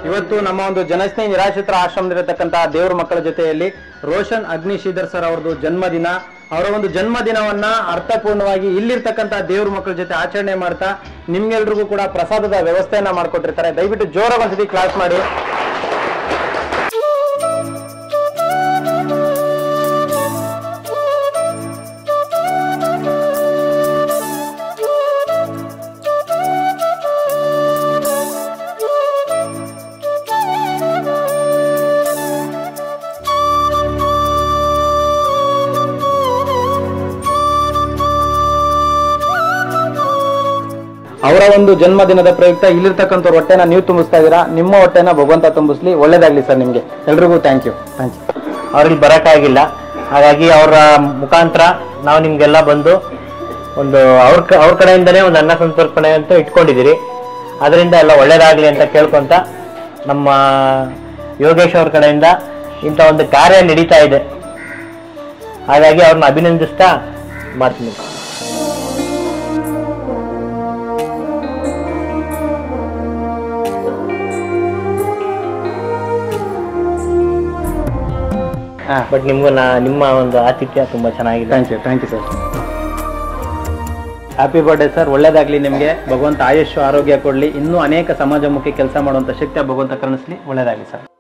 ಇವತ್ತು ನಮ್ಮ ಒಂದು ಜನಸ್ನೇಹಿ ನಿರಾಶ್ರಿತರ ಆಶ್ರಮದಲ್ಲಿರತಕ್ಕಂತಹ ದೇವ್ರ ಮಕ್ಕಳ ಜೊತೆಯಲ್ಲಿ ರೋಷನ್ ಅಗ್ನಿಶೀಧರ್ ಸರ್ ಅವ್ರದ್ದು ಜನ್ಮದಿನ ಅವರ ಒಂದು ಜನ್ಮದಿನವನ್ನ ಅರ್ಥಪೂರ್ಣವಾಗಿ ಇಲ್ಲಿರ್ತಕ್ಕಂತಹ ದೇವ್ರ ಮಕ್ಕಳ ಜೊತೆ ಆಚರಣೆ ಮಾಡ್ತಾ ನಿಮ್ಗೆಲ್ರಿಗೂ ಕೂಡ ಪ್ರಸಾದದ ವ್ಯವಸ್ಥೆಯನ್ನ ಮಾಡ್ಕೊಟ್ಟಿರ್ತಾರೆ ದಯವಿಟ್ಟು ಜೋರಾಗಿ ಒಂದ್ಸತಿ ಕ್ಲಾಸ್ ಮಾಡಿ ಅವರ ಒಂದು ಜನ್ಮದಿನದ ಪ್ರಯುಕ್ತ ಇಲ್ಲಿರ್ತಕ್ಕಂಥ ಹೊಟ್ಟೆನ ನೀವು ತುಂಬಿಸ್ತಾ ಇದ್ದೀರಾ ನಿಮ್ಮ ಹೊಟ್ಟೆನ ಭಗವಂತ ತುಂಬಿಸ್ಲಿ ಒಳ್ಳೇದಾಗ್ಲಿ ಸರ್ ನಿಮ್ಗೆ ಎಲ್ರಿಗೂ ಥ್ಯಾಂಕ್ ಯು ಥ್ಯಾಂಕ್ ಯು ಅವ್ರಿಗೆ ಬರೋಕ್ಕಾಗಿಲ್ಲ ಹಾಗಾಗಿ ಅವರ ಮುಖಾಂತರ ನಾವು ನಿಮ್ಗೆಲ್ಲ ಬಂದು ಒಂದು ಅವ್ರ ಕ- ಅವ್ರ ಕಡೆಯಿಂದನೇ ಒಂದು ಅನ್ನ ಸಂತರ್ಪಣೆ ಅಂತ ಇಟ್ಕೊಂಡಿದ್ದೀರಿ ಅದರಿಂದ ಎಲ್ಲ ಒಳ್ಳೇದಾಗ್ಲಿ ಅಂತ ಕೇಳ್ಕೊಂತ ನಮ್ಮ ಯೋಗೇಶ್ ಅವ್ರ ಕಡೆಯಿಂದ ಇಂಥ ಒಂದು ಕಾರ್ಯ ನಡೀತಾ ಇದೆ ಹಾಗಾಗಿ ಅವ್ರನ್ನ ಅಭಿನಂದಿಸ್ತಾ ಮಾಡ್ತೀನಿ ಹಾಂ ಬಟ್ ನಿಮ್ಗೂ ನಾ ನಿಮ್ಮ ಒಂದು ಆತಿಥ್ಯ ತುಂಬಾ ಚೆನ್ನಾಗಿದೆ thank you thank you sir happy birthday sir ಒಳ್ಳೇದಾಗ್ಲಿ ನಿಮಗೆ ಭಗವಂತ ಆಯುಷ್ ಆರೋಗ್ಯ ಕೊಡಲಿ ಇನ್ನೂ ಅನೇಕ ಸಮಾಜಮುಖಿ ಕೆಲಸ ಮಾಡುವಂಥ ಶಕ್ತಿ ಆ ಭಗವಂತ ಕರುಣಿಸ್ಲಿ ಒಳ್ಳೇದಾಗಲಿ ಸರ್